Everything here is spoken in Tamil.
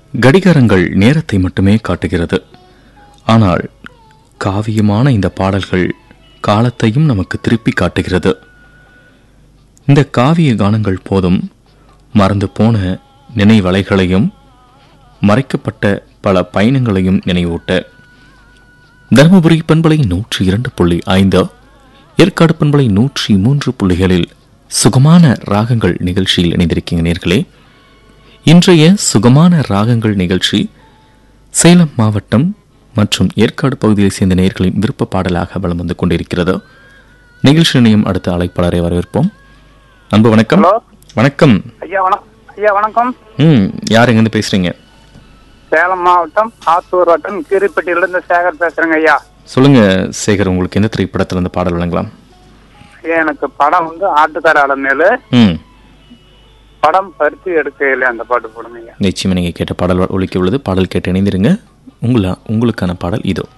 கடிகாரங்கள் நேரத்தை மட்டுமே காட்டுகிறது ஆனால் காவியமான இந்த பாடல்கள் காலத்தையும் நமக்கு திருப்பி காட்டுகிறது இந்த காவிய கானங்கள் போதும் மறந்து போன நினைவலைகளையும் மறைக்கப்பட்ட பல பயணங்களையும் நினைவூட்ட தருமபுரி பண்பலை நூற்றி இரண்டு புள்ளி ஐந்து ஏற்காடு பண்பலை நூற்றி மூன்று புள்ளிகளில் சுகமான ராகங்கள் நிகழ்ச்சியில் இணைந்திருக்கீங்க நேர்களே இன்றைய சுகமான ராகங்கள் நிகழ்ச்சி சேலம் மாவட்டம் மற்றும் ஏற்காடு பகுதியை சேர்ந்த நேர்களின் விருப்ப பாடலாக வலம் வந்து கொண்டிருக்கிறது நிகழ்ச்சி நிலையம் அடுத்த அழைப்பாளரை வரவேற்போம் அன்பு வணக்கம் ஹலோ வணக்கம் ஐயா வணக்கம் ஐயா வணக்கம் ம் யார் எங்கேருந்து பேசுறீங்க சேலம் மாவட்டம் ஆத்தூர் வட்டம் கீரிப்பட்டியிலிருந்து சேகர் பேசுறேங்க ஐயா சொல்லுங்க சேகர் உங்களுக்கு எந்த திரைப்படத்துல இருந்து பாடல் வழங்கலாம் ஐயா எனக்கு படம் வந்து ஆட்டுக்கார அலமேலு ம் படம் பருத்தி எடுக்கையில அந்த பாட்டு போடுங்க ஐயா நிச்சயமா நீங்க கேட்ட பாடல் ஒழிக்க உள்ளது பாடல் கேட்டு இணைந்திருங்க உங்களா உங்களுக்கான பாடல் இதோ